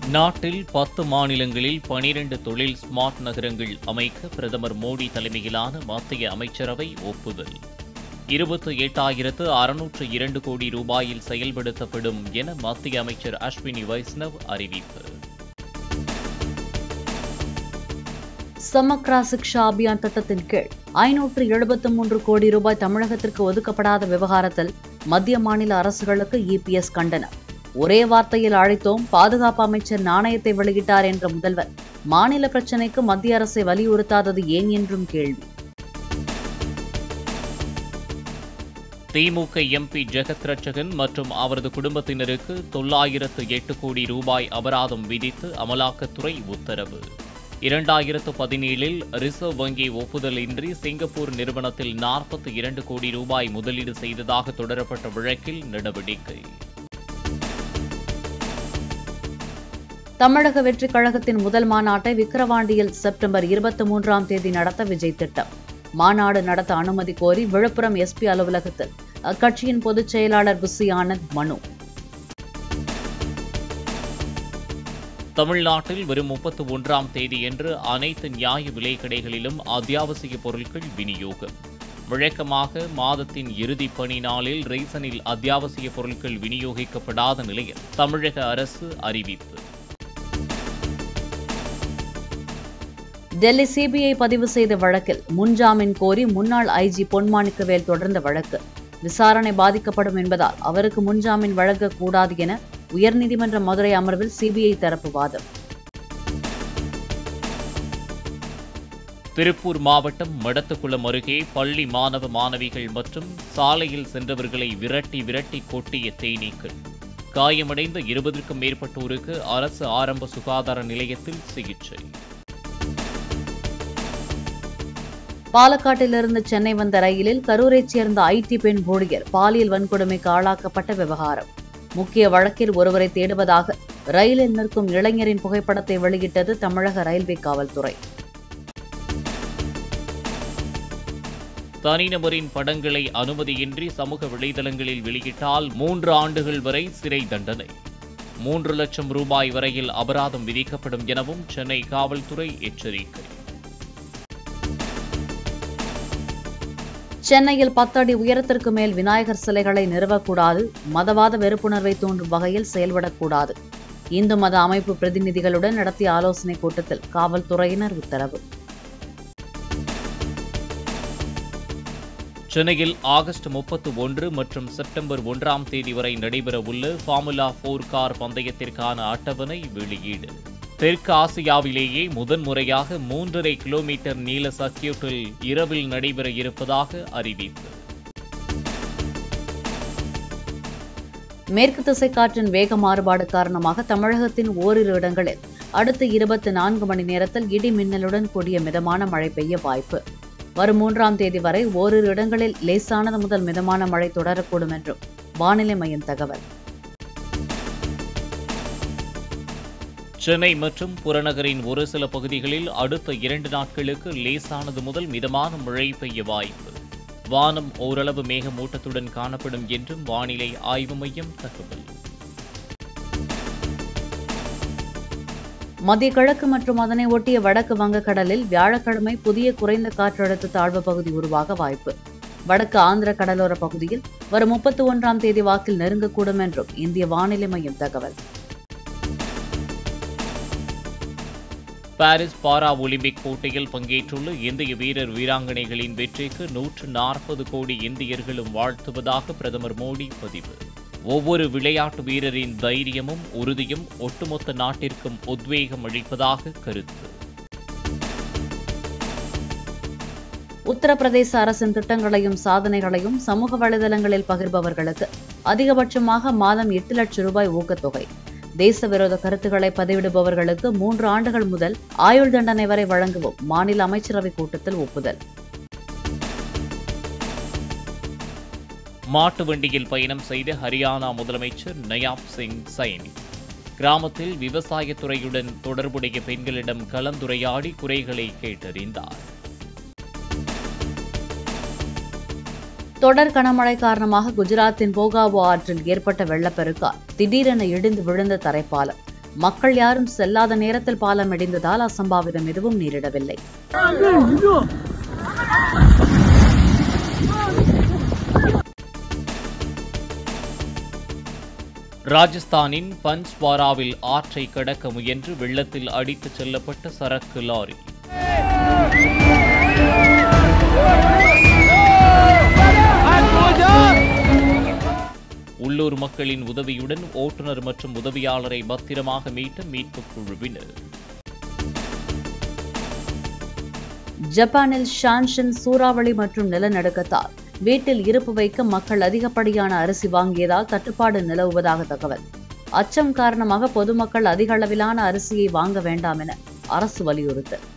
நாட்டில் பத்து மாநிலங்களில் பனிரெண்டு தொழில் ஸ்மார்ட் நகரங்கள் அமைக்க பிரதமர் மோடி தலைமையிலான மத்திய அமைச்சரவை ஒப்புதல் இருபத்தி எட்டாயிரத்து அறுநூற்று இரண்டு கோடி ரூபாயில் செயல்படுத்தப்படும் என மத்திய அமைச்சர் அஸ்வினி வைஷ்ணவ் அறிவிப்பு சமக்ரா சிக்ஷா அபியான் திட்டத்தின் கீழ் ஐநூற்று எழுபத்து மூன்று கோடி ரூபாய் தமிழகத்திற்கு ஒதுக்கப்படாத விவகாரத்தில் மத்திய மாநில அரசுகளுக்கு இபிஎஸ் கண்டனம் ஒரே வார்த்தையில் அழைத்தோம் பாதுகாப்பு அமைச்சர் நாணயத்தை வெளியிட்டார் என்ற முதல்வர் மாநில பிரச்சினைக்கு மத்திய அரசை வலியுறுத்தாதது ஏன் என்றும் கேள்வி திமுக எம்பி ஜெகத் ரட்சகன் மற்றும் அவரது குடும்பத்தினருக்கு தொள்ளாயிரத்து எட்டு கோடி ரூபாய் அபராதம் விதித்து அமலாக்கத்துறை உத்தரவு இரண்டாயிரத்து பதினேழில் ரிசர்வ் வங்கி ஒப்புதல் இன்றி சிங்கப்பூர் நிறுவனத்தில் நாற்பத்தி இரண்டு கோடி ரூபாய் முதலீடு செய்ததாக தொடரப்பட்ட வழக்கில் நடவடிக்கை தமிழக வெற்றிக் கழகத்தின் முதல் மாநாட்டை விக்கிரவாண்டியில் செப்டம்பர் இருபத்தி மூன்றாம் தேதி நடத்த விஜய் திட்டம் மாநாடு நடத்த அனுமதி கோரி விழுப்புரம் எஸ்பி அலுவலகத்தில் அக்கட்சியின் பொதுச் செயலாளர் புசி ஆனந்த் மனு தமிழ்நாட்டில் வரும் முப்பத்தி ஒன்றாம் தேதியன்று அனைத்து நியாய விலைக் கடைகளிலும் அத்தியாவசிய பொருட்கள் விநியோகம் வழக்கமாக மாதத்தின் இறுதிப் பணி நாளில் ரேசனில் அத்தியாவசிய பொருட்கள் விநியோகிக்கப்படாத நிலையில் தமிழக அரசு அறிவிப்பு டெல்லி சிபிஐ பதிவு செய்த வழக்கில் முன்ஜாமீன் கோரி முன்னாள் ஐஜி பொன்மாணிக்கவேல் தொடர்ந்த வழக்கு விசாரணை பாதிக்கப்படும் என்பதால் அவருக்கு முன்ஜாமீன் வழங்கக்கூடாது என உயர்நீதிமன்ற மதுரை அமர்வில் சிபிஐ தரப்பு வாதம் திருப்பூர் மாவட்டம் மடத்துக்குளம் அருகே பள்ளி மாணவ மாணவிகள் மற்றும் சாலையில் சென்றவர்களை விரட்டி விரட்டி கொட்டிய தேனீக்கள் காயமடைந்த இருபதற்கும் மேற்பட்டோருக்கு அரசு ஆரம்ப சுகாதார நிலையத்தில் சிகிச்சை பாலக்காட்டிலிருந்து சென்னை வந்த ரயிலில் கரூரைச் சேர்ந்த ஐடி பெண் ஊழியர் பாலியல் வன்கொடுமைக்கு ஆளாக்கப்பட்ட விவகாரம் முக்கிய வழக்கில் ஒருவரை தேடுவதாக ரயிலில் நிற்கும் இளைஞரின் புகைப்படத்தை வெளியிட்டது தமிழக ரயில்வே காவல்துறை தனிநபரின் படங்களை அனுமதியின்றி சமூக வலைதளங்களில் வெளியிட்டால் மூன்று ஆண்டுகள் வரை சிறை தண்டனை மூன்று லட்சம் ரூபாய் வரையில் அபராதம் விதிக்கப்படும் எனவும் சென்னை காவல்துறை எச்சரிக்கை சென்னையில் பத்தடி உயரத்திற்கு மேல் விநாயகர் சிலைகளை நிறுவக்கூடாது மதவாத வெறுப்புணர்வை தூண்டும் வகையில் செயல்படக்கூடாது இந்து மத அமைப்பு பிரதிநிதிகளுடன் நடத்திய ஆலோசனைக் கூட்டத்தில் காவல்துறையினர் உத்தரவு சென்னையில் ஆகஸ்ட் முப்பத்து ஒன்று மற்றும் செப்டம்பர் ஒன்றாம் தேதி வரை நடைபெறவுள்ள ஃபார்முலா போர் கார் பந்தயத்திற்கான அட்டவணை வெளியீடு தெற்கு ஆசியாவிலேயே முதன்முறையாக மூன்றரை கிலோமீட்டர் நீள சர்க்கியூட்டில் இரவில் நடைபெற இருப்பதாக அறிவிப்பு மேற்கு திசை காற்றின் வேக மாறுபாடு காரணமாக தமிழகத்தின் ஓரிரு இடங்களில் அடுத்த இருபத்தி நான்கு மணி நேரத்தில் இடி மின்னலுடன் கூடிய மிதமான மழை பெய்ய வாய்ப்பு வரும் மூன்றாம் தேதி வரை ஓரிரு இடங்களில் லேசானது முதல் மிதமான மழை தொடரக்கூடும் என்றும் வானிலை மையம் தகவல் சென்னை மற்றும் புறநகரின் ஒரு சில பகுதிகளில் அடுத்த இரண்டு நாட்களுக்கு லேசானது முதல் மிதமான மழை பெய்ய வாய்ப்பு வானம் ஓரளவு மேகமூட்டத்துடன் காணப்படும் என்றும் வானிலை ஆய்வு மையம் தகவல் மத்திய கிழக்கு மற்றும் அதனை ஒட்டிய வடக்கு வங்கக்கடலில் வியாழக்கிழமை புதிய குறைந்த காற்றழுத்த தாழ்வு பகுதி உருவாக வாய்ப்பு வடக்கு ஆந்திர கடலோர பகுதியில் வரும் முப்பத்தி ஒன்றாம் தேதி வாக்கில் நெருங்கக்கூடும் என்றும் இந்திய வானிலை மையம் தகவல் பாரிஸ் பாரா ஒலிம்பிக் போட்டியில் பங்கேற்றுள்ள இந்திய வீரர் வீராங்கனைகளின் வெற்றிக்கு நூற்று நாற்பது கோடி இந்தியர்களும் வாழ்த்துவதாக பிரதமர் மோடி பதிவு ஒவ்வொரு விளையாட்டு வீரரின் தைரியமும் உறுதியும் ஒட்டுமொத்த நாட்டிற்கும் உத்வேகம் அளிப்பதாக கருத்து உத்தரப்பிரதேச அரசின் திட்டங்களையும் சாதனைகளையும் சமூக வலைதளங்களில் பகிர்பவர்களுக்கு அதிகபட்சமாக மாதம் எட்டு லட்சம் ரூபாய் ஊக்கத்தொகை தேச விரோத கருத்துக்களை பதிவிடுபவர்களுக்கு மூன்று ஆண்டுகள் முதல் ஆயுள் தண்டனை வரை வழங்கவும் மாநில அமைச்சரவை கூட்டத்தில் ஒப்புதல் மாட்டு வண்டியில் பயணம் செய்த ஹரியானா முதலமைச்சர் நயாப் சிங் சைனி கிராமத்தில் விவசாயத்துறையுடன் தொடர்புடைய பெண்களிடம் கலந்துரையாடி குறைகளை கேட்டறிந்தார் தொடர் கனமழை காரணமாக குஜராத்தின் போகாவோ ஆற்றில் ஏற்பட்ட வெள்ளப்பெருக்கால் திடீரென இடிந்து விழுந்த தரைப்பாலம் மக்கள் யாரும் செல்லாத நேரத்தில் பாலம் இடிந்ததால் அசம்பாவிதம் எதுவும் நேரிடவில்லை ராஜஸ்தானின் பன்ஸ்வாராவில் ஆற்றை கடக்க முயன்று வெள்ளத்தில் அடித்துச் செல்லப்பட்ட சரக்கு லாரி உள்ளூர் மக்களின் உதவியுடன் ஓட்டுநர் மற்றும் உதவியாளரை பத்திரமாக மீட்ட மீட்புக் குழுவினர் ஜப்பானில் ஷான்ஷன் சூறாவளி மற்றும் நிலநடுக்கத்தால் வீட்டில் இருப்பு வைக்க மக்கள் அதிகப்படியான அரிசி வாங்கியதால் தட்டுப்பாடு நிலவுவதாக தகவல் அச்சம் காரணமாக பொதுமக்கள் அதிக அளவிலான அரிசியை வாங்க வேண்டாம் என அரசு வலியுறுத்தல்